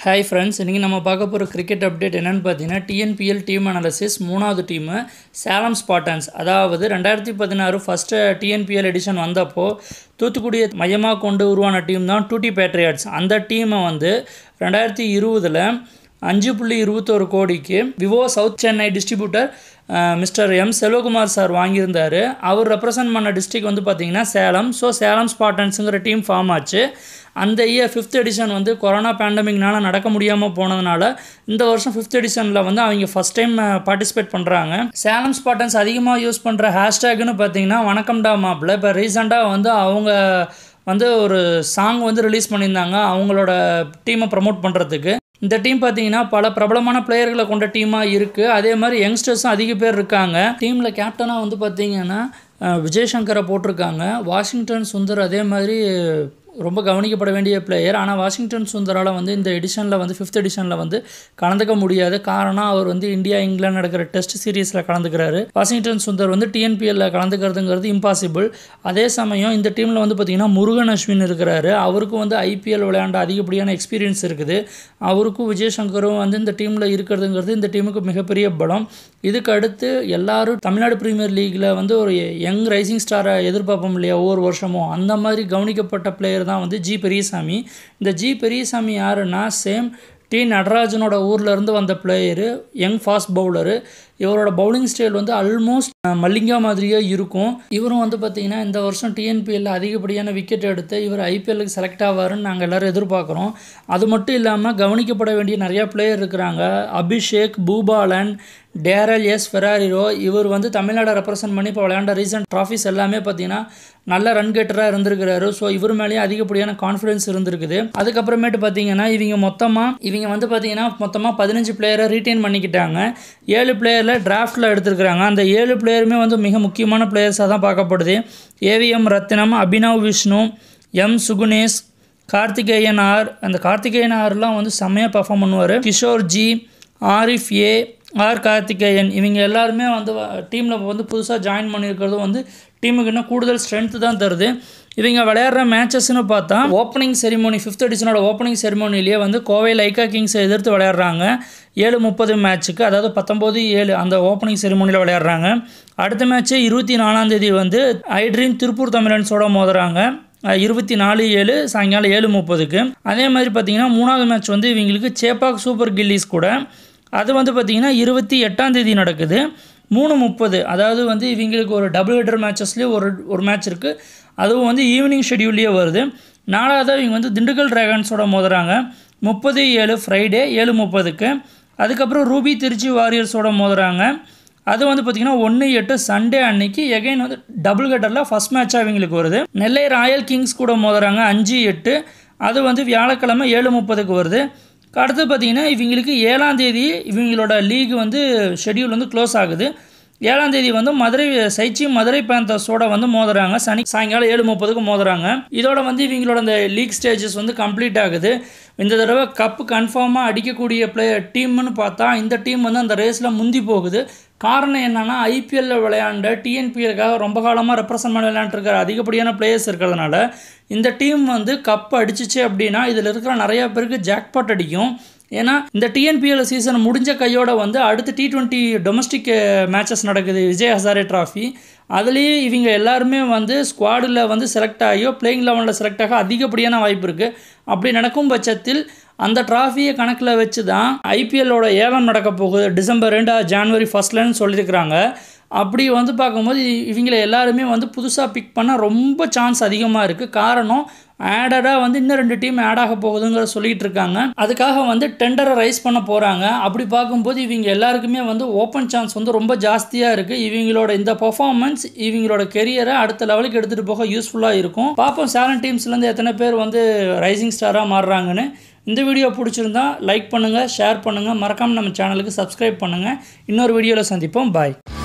hi friends இன்றைக்கி நம்ம பார்க்க போகிற கிரிக்கெட் அப்டேட் என்னென்னு பார்த்தீங்கன்னா டிஎன்பிஎல் டீம் அனாலிசிஸ் மூணாவது டீமு சேலம் ஸ்பாட்டன்ஸ் அதாவது ரெண்டாயிரத்தி பதினாறு ஃபஸ்ட்டு டிஎன்பிஎல் எடிஷன் வந்தப்போ தூத்துக்குடியை மையமாக கொண்டு உருவான டீம் தான் டூட்டி பேட்ரியாட்ஸ் அந்த டீமை வந்து ரெண்டாயிரத்தி இருபதில் அஞ்சு புள்ளி இருபத்தோரு கோடிக்கு Vivo south Chennai distributor mister M Selvakumar sir வாங்கியிருந்தார் அவர் ரெப்ரசன்ட் பண்ண டிஸ்ட்ரிக் வந்து பார்த்திங்கன்னா சேலம் ஸோ சேலம் ஸ்பாட்டன்ஸுங்கிற டீம் ஃபார்ம் ஆச்சு அந்த இயர் ஃபிஃப்த் எடிஷன் வந்து கொரோனா பேண்டமிக்னால நடக்க முடியாமல் போனதுனால இந்த வருஷம் ஃபிஃப்த் எடிஷனில் வந்து அவங்க ஃபஸ்ட் டைம் பார்ட்டிசிபேட் பண்ணுறாங்க சேலம் ஸ்பாட்டன்ஸ் அதிகமாக யூஸ் பண்ணுற ஹேஷ்டேக்னு பார்த்தீங்கன்னா வணக்கம்டா மாப்பிள்ள இப்போ ரீசெண்டாக வந்து அவங்க வந்து ஒரு சாங் வந்து ரிலீஸ் பண்ணியிருந்தாங்க அவங்களோட டீமை ப்ரமோட் பண்ணுறதுக்கு இந்த டீம் பார்த்தீங்கன்னா பல பிரபலமான பிளேயர்களை கொண்ட டீமாக இருக்குது அதே மாதிரி யங்ஸ்டர்ஸும் அதிக பேர் இருக்காங்க டீமில் கேப்டனாக வந்து பார்த்தீங்கன்னா விஜய் சங்கரை போட்டிருக்காங்க வாஷிங்டன் சுந்தர் அதே மாதிரி ரொம்ப கவனிக்கப்பட வேண்டிய பிளேயர் ஆனால் வாஷிங்டன் சுந்தரால் வந்து இந்த எடிஷனில் வந்து ஃபிஃப்த் எடிஷனில் வந்து கலந்துக்க முடியாது காரணம் அவர் வந்து இந்தியா இங்கிலாந்து நடக்கிற டெஸ்ட் சீரீஸில் கலந்துக்கிறாரு வாஷிங்டன் சுந்தர் வந்து டிஎன்பிஎல்ல கலந்துக்கிறதுங்கிறது இம்பாசிபிள் அதே சமயம் இந்த டீமில் வந்து பார்த்திங்கன்னா முருகன் அஸ்வின் இருக்கிறாரு அவருக்கும் வந்து ஐபிஎல் விளையாண்ட அதிகப்படியான எக்ஸ்பீரியன்ஸ் இருக்குது அவருக்கும் விஜய் சங்கரும் வந்து இந்த டீமில் இருக்கிறதுங்கிறது இந்த டீமுக்கு மிகப்பெரிய பலம் இதுக்கு அடுத்து எல்லாரும் தமிழ்நாடு பிரீமியர் லீக்கில் வந்து ஒரு யங் ரைசிங் ஸ்டாரை எதிர்பார்ப்போம் இல்லையா ஒவ்வொரு வருஷமும் அந்த மாதிரி கவனிக்கப்பட்ட பிளேயர் தான் வந்து ஜி பெரியசாமி இந்த ஜி பெரியசாமி யாருன்னா சேம் டி நடராஜனோட ஊர்லேருந்து வந்த பிளேயரு யங் ஃபாஸ்ட் பவுலரு இவரோட பவுலிங் ஸ்டைல் வந்து ஆல்மோஸ்ட் மல்லிங்கா மாதிரியே இருக்கும் இவரும் வந்து பார்த்திங்கன்னா இந்த வருஷம் டிஎன்பிஎல்ல அதிகப்படியான விக்கெட் எடுத்து இவர் ஐபிஎல்லுக்கு செலக்ட் ஆவாருன்னு நாங்கள் எல்லோரும் எதிர்பார்க்குறோம் அது மட்டும் இல்லாமல் கவனிக்கப்பட வேண்டிய நிறையா பிளேயர் இருக்கிறாங்க Abhishek Boopalan Darryl S Ferrario இவர் வந்து தமிழ்நாடை ரெப்ரசன்ட் பண்ணி இப்போ விளையாண்ட ரீசன்ட் ட்ராஃபிஸ் எல்லாமே பார்த்தீங்கன்னா நல்ல ரன் கெட்டராக இருந்திருக்கிறாரு ஸோ இவர் மேலேயும் அதிகப்படியான கான்ஃபிடன்ஸ் இருந்திருக்குது அதுக்கப்புறமேட்டு பார்த்தீங்கன்னா இவங்க மொத்தமாக இவங்க வந்து பார்த்தீங்கன்னா மொத்தமாக பதினஞ்சு பிளேயரை ரீட்டைன் பண்ணிக்கிட்டாங்க ஏழு பிளேயரில் டிராஃப்டில் எடுத்துருக்குறாங்க அந்த ஏழு பிளேயருமே வந்து மிக முக்கியமான பிளேயர்ஸாக தான் பார்க்கப்படுது AVM Rathinam Abhinav Vishnu M Sugunesh Karthikeyan R அந்த கார்த்திகேயன் ஆர்லாம் வந்து செம்மையாக பர்ஃபார்ம் பண்ணுவார் Kishore G Arif A R Karthikeyan இவங்க எல்லாருமே வந்து டீமில் வந்து புதுசாக ஜாயின் பண்ணியிருக்கிறதும் வந்து டீமுக்கு இன்னும் கூடுதல் ஸ்ட்ரென்த்து தான் தருது இவங்க விளையாடுற மேட்சஸ்னு பார்த்தா ஓப்பனிங் செரிமோனி ஃபிஃப்த் எடிஷனோட ஓப்பனிங் செரிமோனிலேயே வந்து கோவை லைக்கா கிங்ஸை எதிர்த்து விளையாடுறாங்க ஏழு முப்பது மேட்ச்சுக்கு அதாவது பத்தொம்போது ஏழு அந்த ஓப்பனிங் செரிமோனியில் விளையாடுறாங்க அடுத்த மேட்ச்சு இருபத்தி நாலாந்தேதி வந்து ஐட்ரீம் திருப்பூர் தமிழன்ஸோட மோதுறாங்க இருபத்தி நாலு ஏழு சாயங்காலம் ஏழு முப்பதுக்கு அதே மாதிரி பார்த்தீங்கன்னா மூணாவது மேட்ச் வந்து இவங்களுக்கு சேப்பாக் சூப்பர் கில்லிஸ் கூட அது வந்து பார்த்திங்கன்னா இருபத்தி எட்டாம் தேதி நடக்குது மூணு முப்பது அதாவது வந்து இவங்களுக்கு ஒரு டபுள் ஹெட்டர் மேட்சஸ்லேயே ஒரு ஒரு மேட்ச் இருக்குது அதுவும் வந்து ஈவினிங் ஷெடியூல்லையே வருது நாலாவது இவங்க வந்து திண்டுக்கல் ட்ராகன்ஸோட மோதுறாங்க முப்பது ஏழு ஃப்ரைடே ஏழு முப்பதுக்கு அதுக்கப்புறம் ரூபி திருச்சி வாரியர்ஸோட மோதுறாங்க அது வந்து பார்த்திங்கன்னா ஒன்று எட்டு சண்டே அன்னைக்கு எகைன் வந்து டபுள் கட்டரில் ஃபஸ்ட் மேட்சாக இவங்களுக்கு வருது நெல்லை ராயல் கிங்ஸ் கூட மோதுறாங்க அஞ்சு எட்டு அது வந்து வியாழக்கிழமை ஏழு முப்பதுக்கு வருது அடுத்து பார்த்திங்கன்னா இவங்களுக்கு ஏழாம் தேதி இவங்களோட லீக் வந்து ஷெடியூல் வந்து க்ளோஸ் ஆகுது ஏழாம் தேதி வந்து மதுரை சைச்சி மதுரை பேந்தர்ஸோட வந்து மோதுறாங்க சனி சாயங்காலம் ஏழு முப்பதுக்கு மோதுறாங்க இதோட வந்து இவங்களோட அந்த லீக் ஸ்டேஜஸ் வந்து கம்ப்ளீட் ஆகுது இந்த தடவை கப்பு கன்ஃபார்மாக அடிக்கக்கூடிய பிளேயர் டீம்னு பார்த்தா இந்த டீம் வந்து அந்த ரேஸில் முந்தி போகுது காரணம் என்னென்னா ஐபிஎல்லில் விளையாண்ட டிஎன்பிஎலுக்காக ரொம்ப காலமாக ரெப்ரசன்ட் பண்ணி விளையாண்டுருக்கிற அதிகப்படியான பிளேயர்ஸ் இருக்கிறதுனால இந்த டீம் வந்து கப் அடிச்சிச்சு அப்படின்னா இதில் இருக்கிற நிறையா பேருக்கு ஜாக்பாட் அடிக்கும் ஏன்னா இந்த டிஎன்பிஎல் சீசன் முடிஞ்ச கையோட வந்து அடுத்து டி ட்வெண்ட்டி டொமஸ்டிக் மேட்சஸ் நடக்குது விஜய் ஹசாரே ட்ராஃபி அதுலேயே இவங்க எல்லாருமே வந்து ஸ்குவாடில் வந்து செலக்ட் ஆகியோ பிளேயிங் லெவனில் செலக்ட் ஆக அதிகப்படியான வாய்ப்பு இருக்குது அப்படி நடக்கும் பட்சத்தில் அந்த ட்ராஃபியை கணக்கில் வச்சு தான் ஐபிஎல்லோட ஏலம் நடக்க போகுது டிசம்பர் ரெண்டு ஜான்வரி ஃபஸ்ட்லன்னு சொல்லியிருக்கிறாங்க அப்படி வந்து பார்க்கும்போது இவங்களை எல்லாருமே வந்து புதுசாக பிக் பண்ண ரொம்ப சான்ஸ் அதிகமாக இருக்குது காரணம் ஆடடாக வந்து இன்னும் ரெண்டு டீம் ஆட் ஆக போகுதுங்கிற சொல்லிகிட்டு இருக்காங்க அதுக்காக வந்து டெண்டரை ரைஸ் பண்ண போகிறாங்க அப்படி பார்க்கும்போது இவங்க எல்லாருக்குமே வந்து ஓப்பன் சான்ஸ் வந்து ரொம்ப ஜாஸ்தியாக இருக்குது இவங்களோட இந்த பர்ஃபார்மன்ஸ் இவங்களோட கெரியரை அடுத்த லெவலுக்கு எடுத்துகிட்டு போக யூஸ்ஃபுல்லாக இருக்கும் பார்ப்போம் சேலன் டீம்ஸ்லேருந்து எத்தனை பேர் வந்து ரைசிங் ஸ்டாராக மாறுறாங்கன்னு இந்த வீடியோ பிடிச்சிருந்தா லைக் பண்ணுங்கள் ஷேர் பண்ணுங்கள் மறக்காமல் நம்ம சேனலுக்கு சப்ஸ்கிரைப் பண்ணுங்கள் இன்னொரு வீடியோவில் சந்திப்போம் பாய்